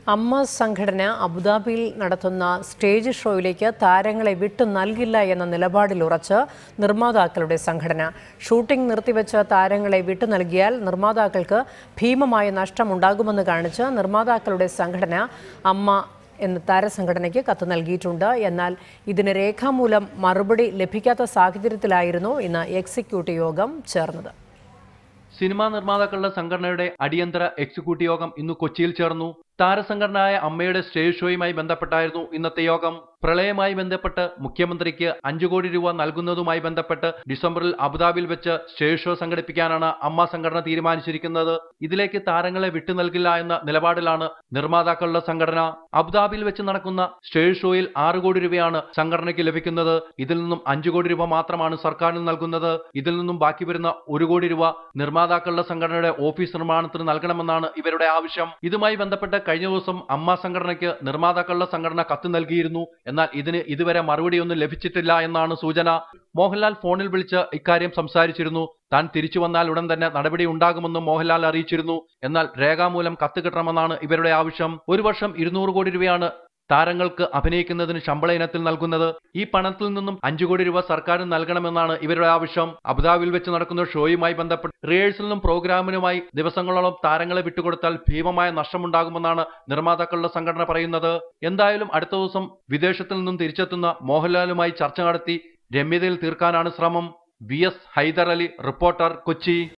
അമ്മ സംഘടന അബുദാബിയിൽ നടത്തുന്ന സ്റ്റേജ് ഷോയിലേക്ക് താരങ്ങളെ വിട്ടു നൽകില്ല എന്ന നിലപാടിൽ ഉറച്ച് നിർമ്മാതാക്കളുടെ സംഘടന ഷൂട്ടിംഗ് നിർത്തിവെച്ച താരങ്ങളെ വിട്ടു നൽകിയാൽ നിർമ്മാതാക്കൾക്ക് ഭീമമായ നഷ്ടമുണ്ടാകുമെന്ന് കാണിച്ച് നിർമ്മാതാക്കളുടെ സംഘടന അമ്മ എന്ന താരസംഘടനയ്ക്ക് കത്ത് നൽകിയിട്ടുണ്ട് എന്നാൽ ഇതിന് രേഖാമൂലം മറുപടി ലഭിക്കാത്ത സാഹചര്യത്തിലായിരുന്നു ഇന്ന് എക്സിക്യൂട്ടീവ് യോഗം ചേർന്നത് സിനിമാ നിർമ്മാതാക്കളുടെ സംഘടനയുടെ അടിയന്തര എക്സിക്യൂട്ടീവ് യോഗം ഇന്ന് കൊച്ചിയിൽ ചേർന്നു താരസംഘടനയായ അമ്മയുടെ സ്റ്റേജ് ഷോയുമായി ബന്ധപ്പെട്ടായിരുന്നു ഇന്നത്തെ യോഗം പ്രളയവുമായി ബന്ധപ്പെട്ട് മുഖ്യമന്ത്രിക്ക് അഞ്ചു കോടി രൂപ നൽകുന്നതുമായി ബന്ധപ്പെട്ട് ഡിസംബറിൽ അബുദാബിയിൽ വെച്ച് സ്റ്റേജ് ഷോ സംഘടിപ്പിക്കാനാണ് അമ്മ സംഘടന തീരുമാനിച്ചിരിക്കുന്നത് ഇതിലേക്ക് താരങ്ങളെ വിട്ടു നൽകില്ല എന്ന നിലപാടിലാണ് നിർമ്മാതാക്കളുടെ സംഘടന അബുദാബിയിൽ വെച്ച് നടക്കുന്ന സ്റ്റേജ് ഷോയിൽ ആറ് കോടി രൂപയാണ് സംഘടനയ്ക്ക് ലഭിക്കുന്നത് ഇതിൽ നിന്നും അഞ്ചു കോടി രൂപ മാത്രമാണ് സർക്കാരിന് നൽകുന്നത് ഇതിൽ നിന്നും ബാക്കി വരുന്ന ഒരു കോടി രൂപ നിർമ്മാതാക്കളുടെ സംഘടനയുടെ ഓഫീസ് നിർമ്മാണത്തിന് നൽകണമെന്നാണ് ഇവരുടെ ആവശ്യം ഇതുമായി ബന്ധപ്പെട്ട് കഴിഞ്ഞ ദിവസം അമ്മ സംഘടനയ്ക്ക് നിർമ്മാതാക്കളുടെ സംഘടന കത്ത് നൽകിയിരുന്നു എന്നാൽ ഇതിന് ഇതുവരെ മറുപടിയൊന്നും ലഭിച്ചിട്ടില്ല എന്നാണ് സൂചന മോഹൻലാൽ ഫോണിൽ വിളിച്ച് ഇക്കാര്യം സംസാരിച്ചിരുന്നു താൻ തിരിച്ചു വന്നാൽ ഉടൻ തന്നെ നടപടി ഉണ്ടാകുമെന്നും മോഹൻലാൽ അറിയിച്ചിരുന്നു എന്നാൽ രേഖാമൂലം കത്ത് കിട്ടണമെന്നാണ് ഇവരുടെ ആവശ്യം ഒരു വർഷം ഇരുന്നൂറ് കോടി രൂപയാണ് താരങ്ങൾക്ക് അഭിനയിക്കുന്നതിന് ശമ്പള ഇനത്തിൽ നൽകുന്നത് ഈ പണത്തിൽ നിന്നും അഞ്ചു കോടി രൂപ സർക്കാരിന് നൽകണമെന്നാണ് ഇവരുടെ ആവശ്യം അബുദാബിയിൽ വെച്ച് നടക്കുന്ന ഷോയുമായി ബന്ധപ്പെട്ട് റിഹേഴ്സലിനും പ്രോഗ്രാമിനുമായി ദിവസങ്ങളോളം താരങ്ങളെ വിട്ടുകൊടുത്താൽ ഭീമമായ നഷ്ടമുണ്ടാകുമെന്നാണ് നിർമ്മാതാക്കളുടെ സംഘടന പറയുന്നത് എന്തായാലും അടുത്ത ദിവസം വിദേശത്തിൽ നിന്നും തിരിച്ചെത്തുന്ന മോഹൻലാലുമായി ചർച്ച നടത്തി രമ്യതയിൽ തീർക്കാനാണ് ശ്രമം V S Haider Ali reporter Kochi